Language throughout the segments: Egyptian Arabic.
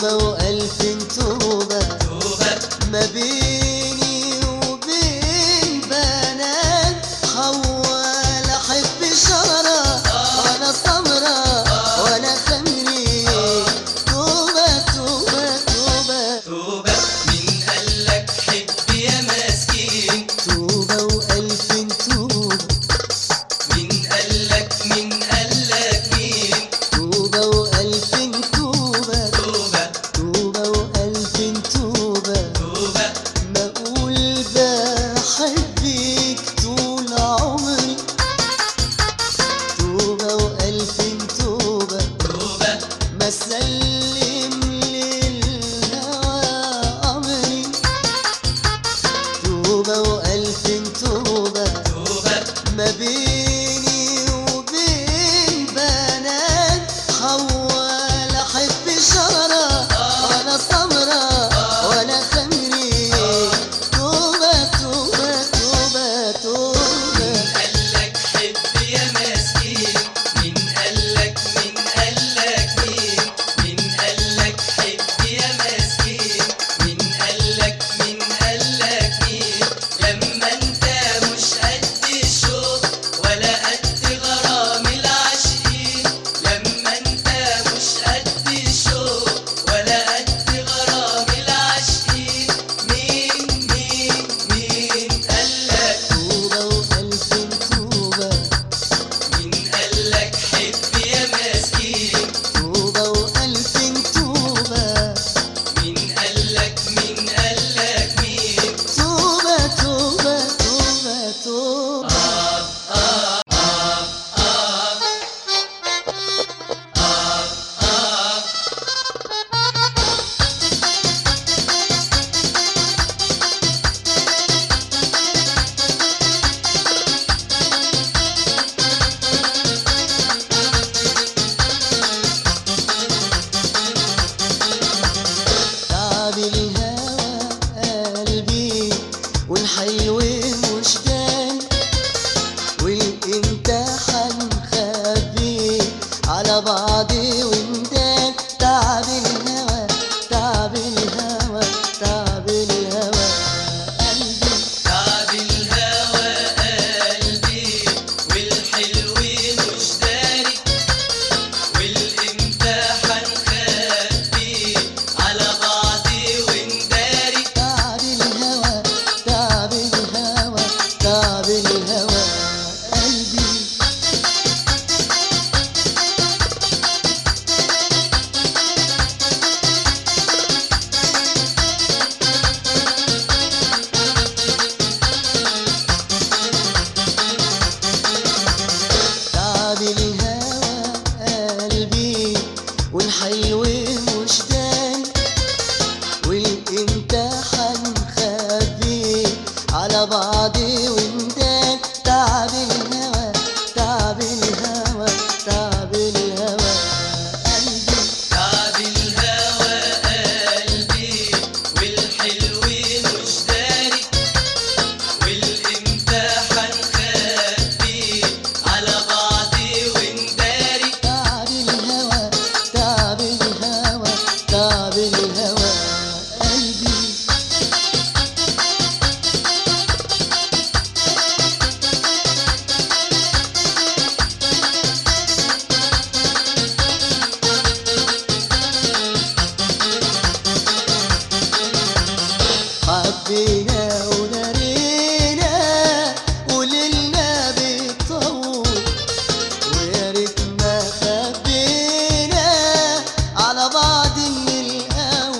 توبة وألف توبة توبة ما بيني وبين بنات خوال أحب شجرة وأنا سمرة وأنا خمري توبة توبة توبة توبة مين قالك حب يا مسكين توبة وألف توبة مين قالك مين قالك مين توبة وألف توبة توبة توبة وألف توبة توبة ما أقول بحبك طول عمري توبة وألف توبة توبة ما سلم للهوى أمري توبة وألف توبة توبة ما بيني وبين بنات خوال أحب شجرة وأنا سمرة وأنا خمري توبة توبة توبة توبة قالك حب يا مسكين مين قالك مين قالك مين مين قالك حب يا مسكين مين قالك مين قالك مين لما انت مش قد الشوق ولا قد غرام العاشقين لما انت مش قد الشوق ولا قد غرام العاشقين مين مين مين قالك توبة وألف توبة مين قالك حب يا مسكين توبة وألف توبة مين قالك مين قالك مين توبة توبة توبة توبة تعب الهوى قلبي والحلو مش جاي والامتحان خبي على بعضي وندان تعب الهوى تعب الهوى تعب الهوى قلبي تعب الهوى قلبي والحلو مش داري والامتحان خبي على بعضي ونداري تعب الهوى تعب الهوى تعب الهوى قلبي تعب الهوى قلبي والحلو مش داني والامتحان خبي على بعضي وندان تعب الهوى تعب الهوى تعب الهوى قلبي تعب الهوى قلبي والحلو مش داري والامتحان خبي على بعضي ونداري تعب الهوى تعب الهوى تعب الهوى قلبي حبينا ونرينا وللنا بيطول ويا ريت ما خبينا على بعض من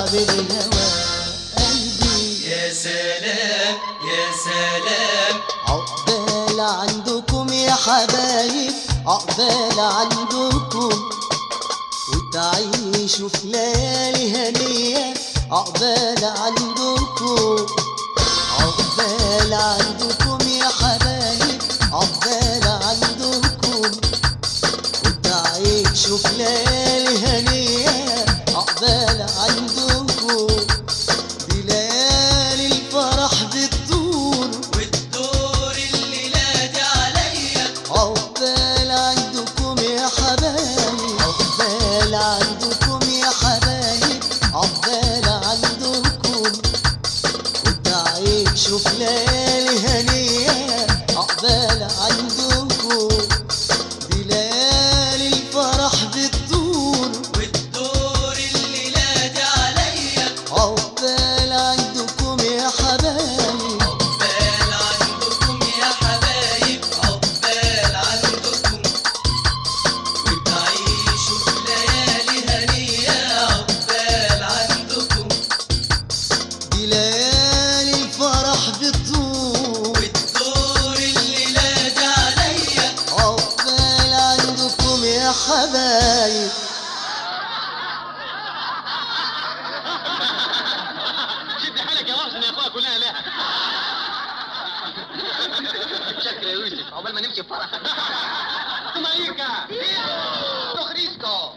تعب الهوى قلبي يا سلام يا سلام عقبال عندكم يا حبايب عقبال عندكم وتعيشوا في ليالي هنية عقبال عندكم عقبال عندكم يا حبايب عقبال عندكم وتعيشوا في ليالي هنية عقبال عندكم دي ليالي الفرح بتدور والدور الليلة دي عليا عقبال عندكم يا حبايب عقبال عندكم يا حبايب عقبال عندكم وتعيشوا في ليالي هنية عقبال عندكم دي ليالي الفرح بتدور والدور الليلة دي عليا عقبال عندكم يا حبايب عقبال عندكم يا حبايب عقبال عندكم وتعيشوا في ليالي هنية عقبال عندكم دي ليالي الفرح بتدور والدور الليلة دي عليا عقبال عندكم يا حبايب شد حالك يا محسن يا اخويا كلها لها شكرا يا يوسف عقبال ما نمشي بفرح مايكا تخريسكو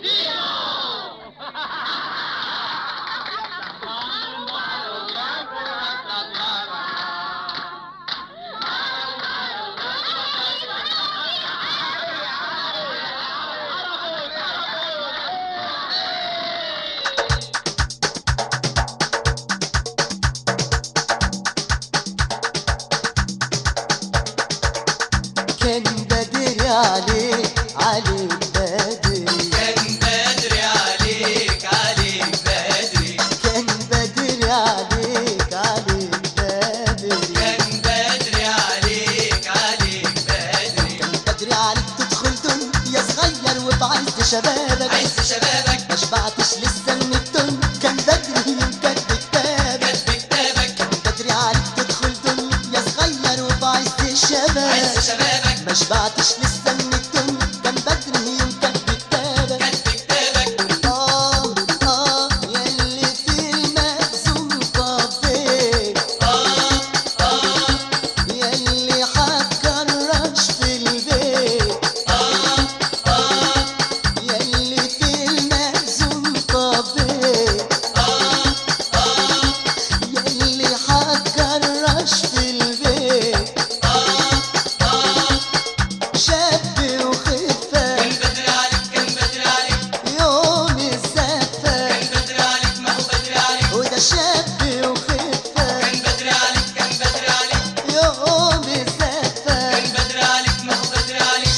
كان بدري عليك عليك بدري كان بدري عليك عليك بدري كان بدري عليك عليك بدري كان بدري عليك عليك بدري كان بدري عليك تدخل دنيا صغير وبعز شبابك عز شبابك ما شبعتش لسه من الدنيا كان بدري يوم كاتب كتابك كاتب كتابك كان بدري عليك تدخل دنيا صغير وبعز عز شبابك شبابك ما شبعتش لسه من الدنيا كان بدري يوم كاتب كتابك كاتب كتابك آه آه يلي في المخزون طبيت آه آه يلي حكرش في البيت آه آه يلي في المخزون طبيت آه آه يلي حكرش في البيت آه آه شاب وخفة كان بدري عليك كان بدري عليك يوم الزفة كان بدري عليك ما هو بدري عليك وده شاب وخفة كان بدري عليك كان بدري عليك يوم الزفة كان بدري عليك ما هو بدري عليك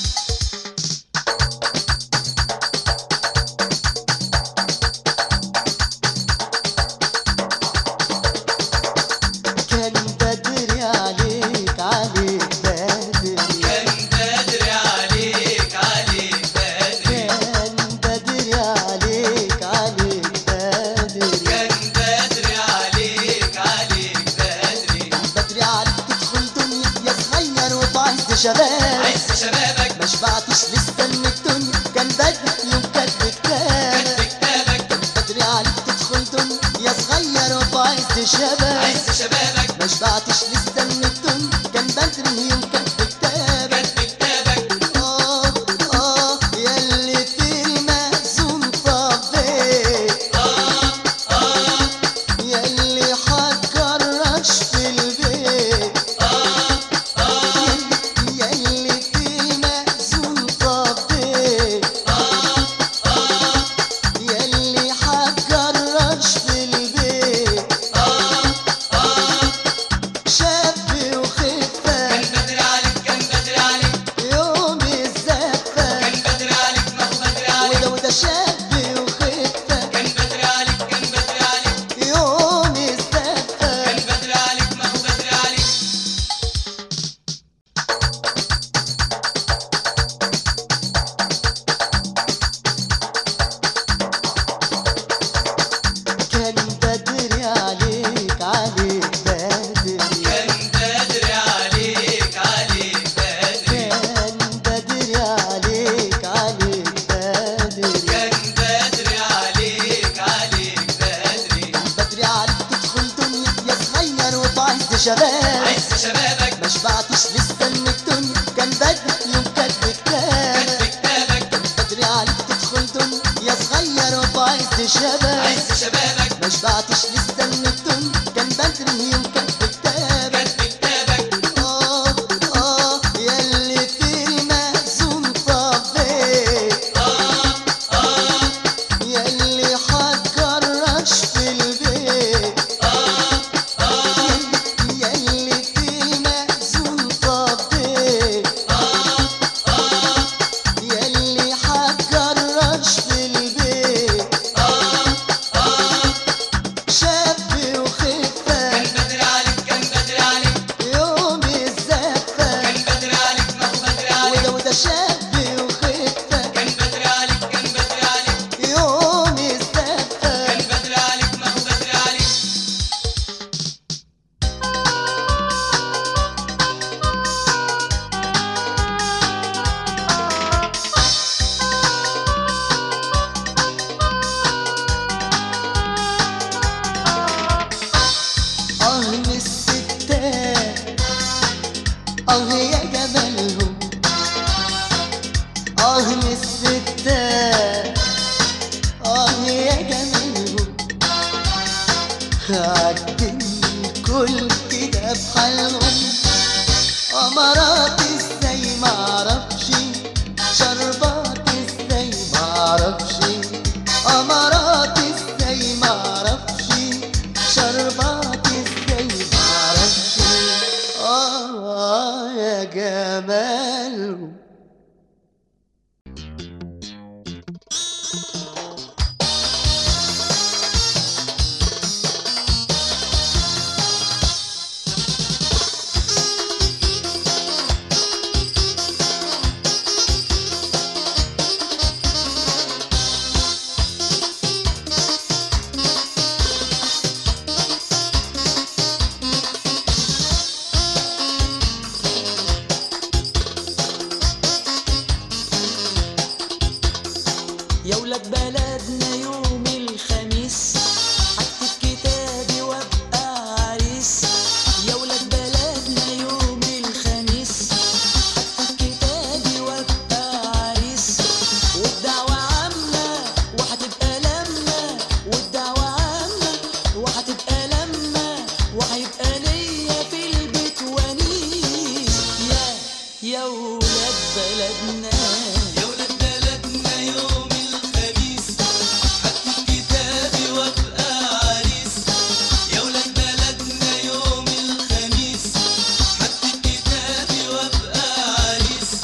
كان بدري عليك عليك بدري كان بدري عليك عليك بدري كان بدري عليك عليك بدري كان بدري عليك عليك بدري بدري عليك تدخل دنيا يا صغير وبعز شباب عز شبابك ما شبعتش لسه من الدنيا كان بدري يوم كاتب كتابك كاتب كتابك بدري عليك تدخل دنيا يا صغير وبعز شباب عز شبابك ما شبعتش لسه من الدنيا كان بدري يوم كاتب كتابك كاتب كتابك آه آه يلي في المخزون طبيت آه آه يلي حكرش في البيت آه آه يلي في المخزون طبيت آه آه يلي حكرش في البيت آه آه شاب شباب عز شبابك ما شبعتش لسه من الدنيا كان بدري يوم كاتب كتابك كتب كتابك بدري عليك تدخل دنيا يا صغير وبعز شباب عز شبابك ما شبعتش لسه من الدنيا كان بدري يوم كاتب كتابك كتب كتابك آه آه ياللي في المأذون طبيت آه آه ياللي حتكرش في البيت آه آه ياللي في المأذون طبيت آه آه ياللي حتكرش في البيت آه آه شاب وخفة كان بدري عليك كان بدري عليك يوم الزفة كان بدري عليك ما هو بدري عليك وده وده شاب وخفة كان بدري عليك كان بدري عليك يوم الزفة كان بدري عليك ما هو بدري عليك اه من الستات اه يا جمالهم اه من الستات اه يا جمالهم عاجبين الكل كده بحالهم امارات ازاي معرفش شربات ازاي معرفش امارات ازاي معرفش شربات ازاي معرفش اه يا جمالهم يا ولاد بلدنا يوم الخميس حكتب كتابي وابقى عريس يا ولاد بلدنا يوم الخميس حكتب كتابي وابقى عريس والدعوة عامة وهتبقى لما والدعوة عامة وهتبقى لما وهيبقى ليا في البيت ونيس يا يا ولاد بلدنا يا ولاد بلدنا يوم الخميس حكتب كتابي وابقى عريس يا ولاد بلدنا يوم الخميس حكتب كتابي وابقى عريس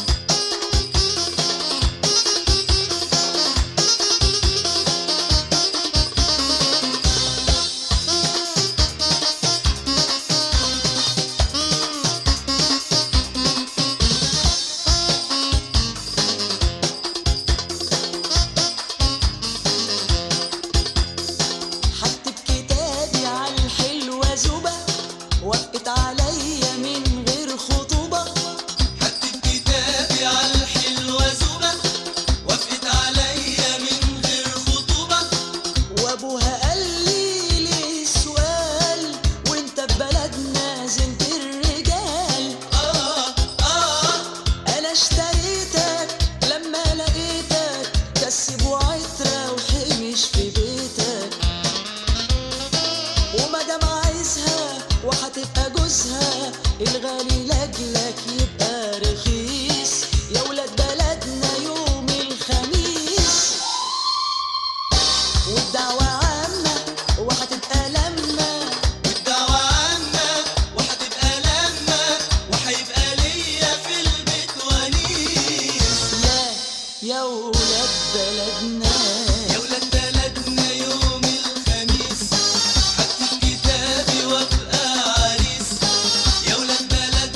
حكتب كتابي على الحلوة زوبة وقت عليا من غير خطوبة حكتب كتابي على الحلوة زوبة وافقت عليا من غير خطوبة وابوها قال لي ليه سؤال وانت في بلدنا زنت الرجال آه آه انا اشتريتك لما لقيتك كسب وعترة وحمش في بيتك ومادام عايزها وهتبقى جوزها الغالي لاجلك يبقى رخيص يا ولاد بلدنا يوم الخميس والدعوة عامة وهتبقى لما والدعوة عامة وهتبقى لما وهيبقى ليا في البيت ونيس يا يا ولاد بلدنا يا ولاد بلدنا يوم الخميس حكتب كتابي وابقى عريس يا ولاد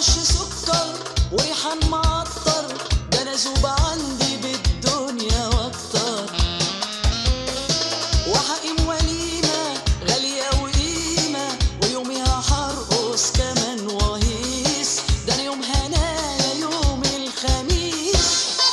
رش سكر وريحان معطر ده انا زوب عندي بالدنيا واكتر وحقيم وليمة غالية وقيمة ويوميها حرقص كمان وهيس ده انا يوم هنايا يوم الخميس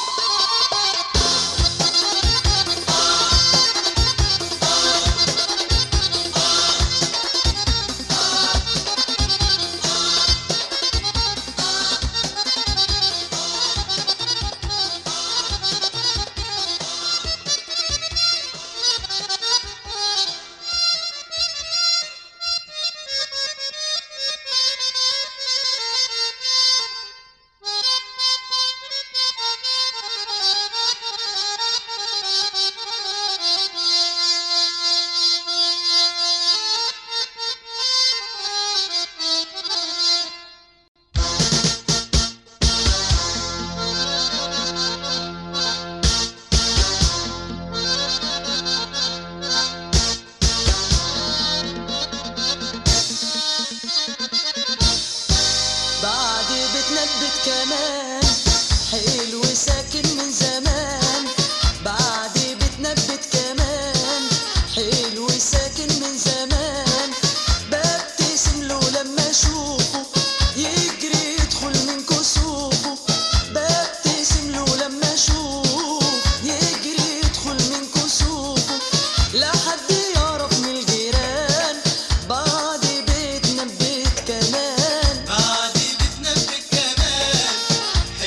بعد بتنبت كمان حلو ساكن من زمان بعد بتنبت كمان حلو ساكن من زمان ببتسم له لما اشوفه يجري يدخل من كسوفه ببتسم له لما اشوفه يجري يدخل من كسوفه لا حد يعرف من الجيران بعد بيتنا بيت كمان بعد بتنبت كمان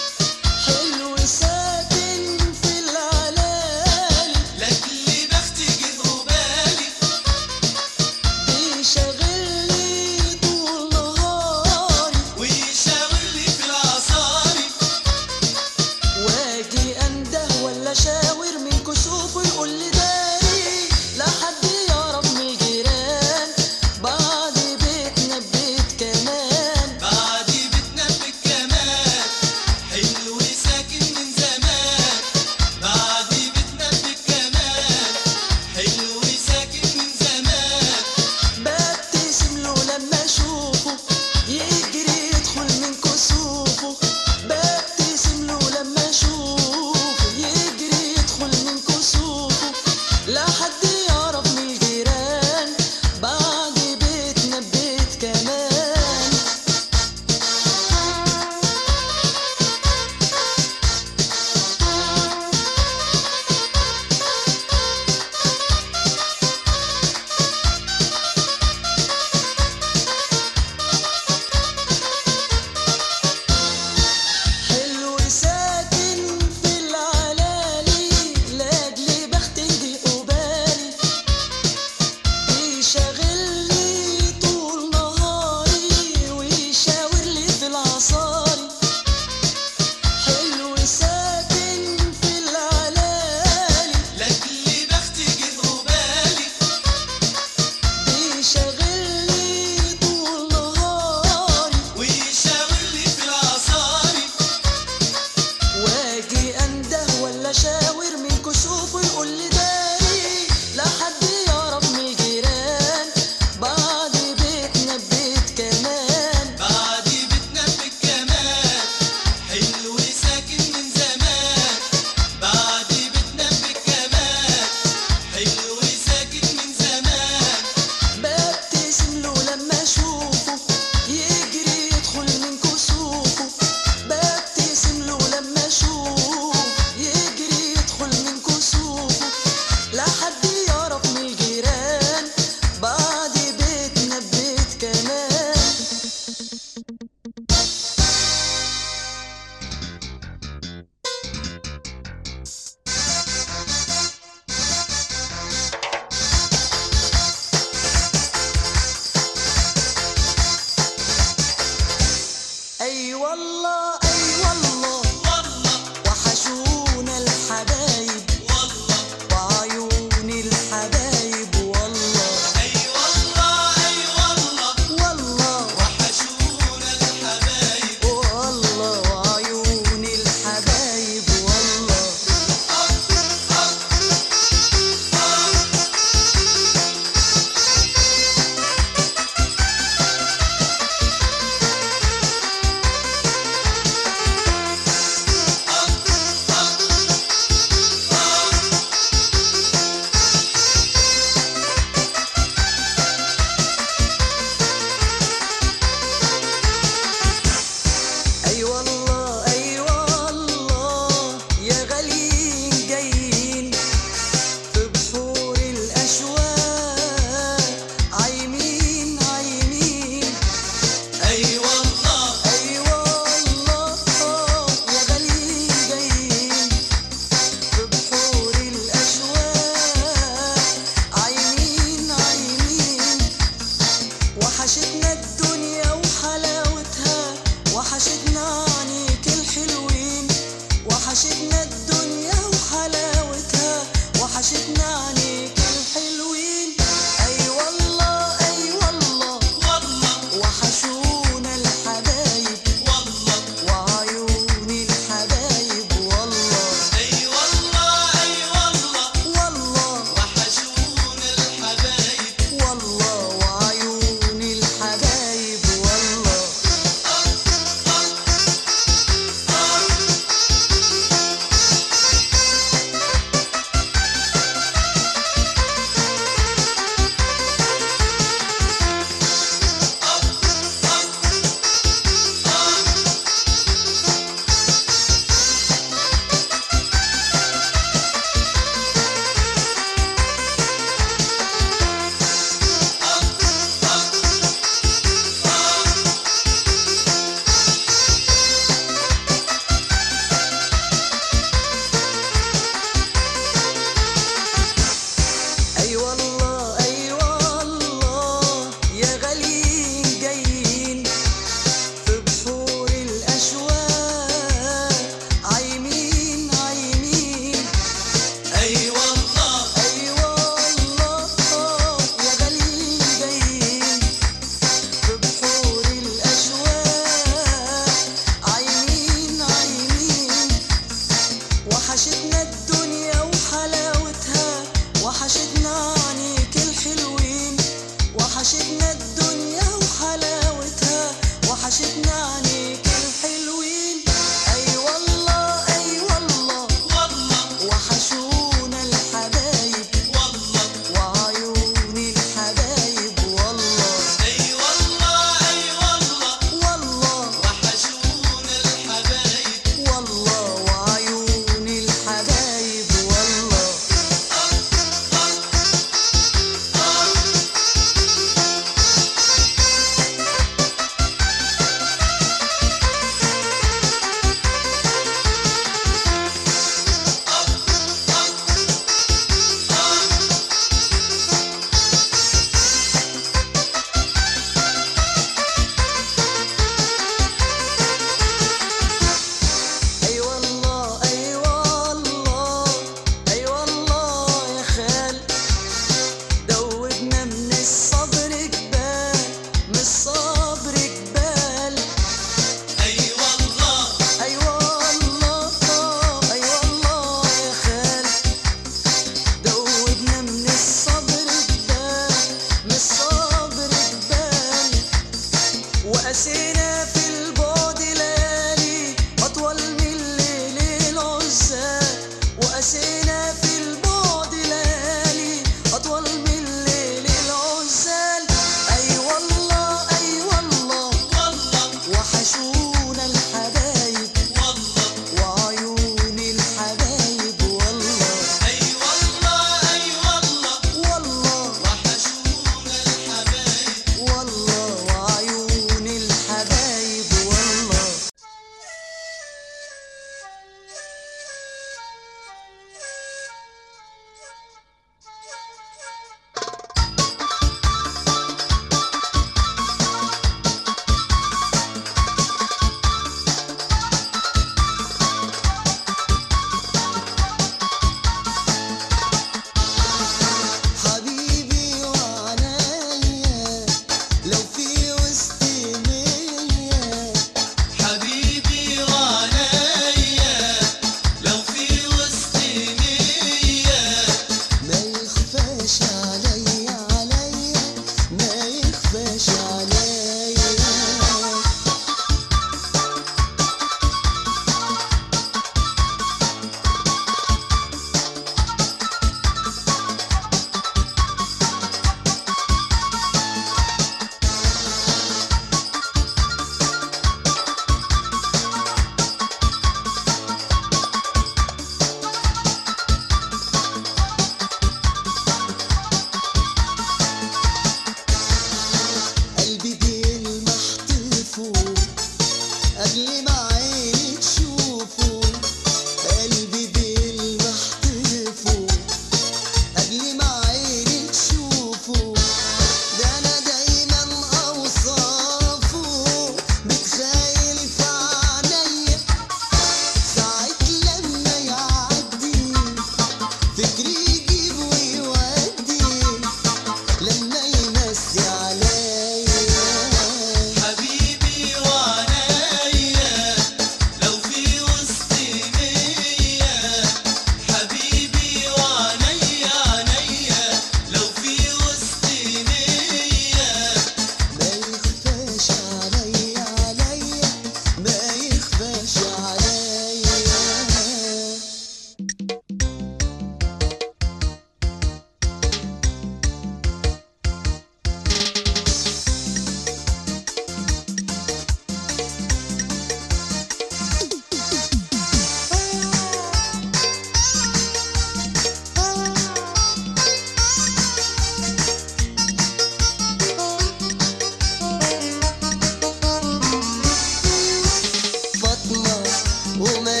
وما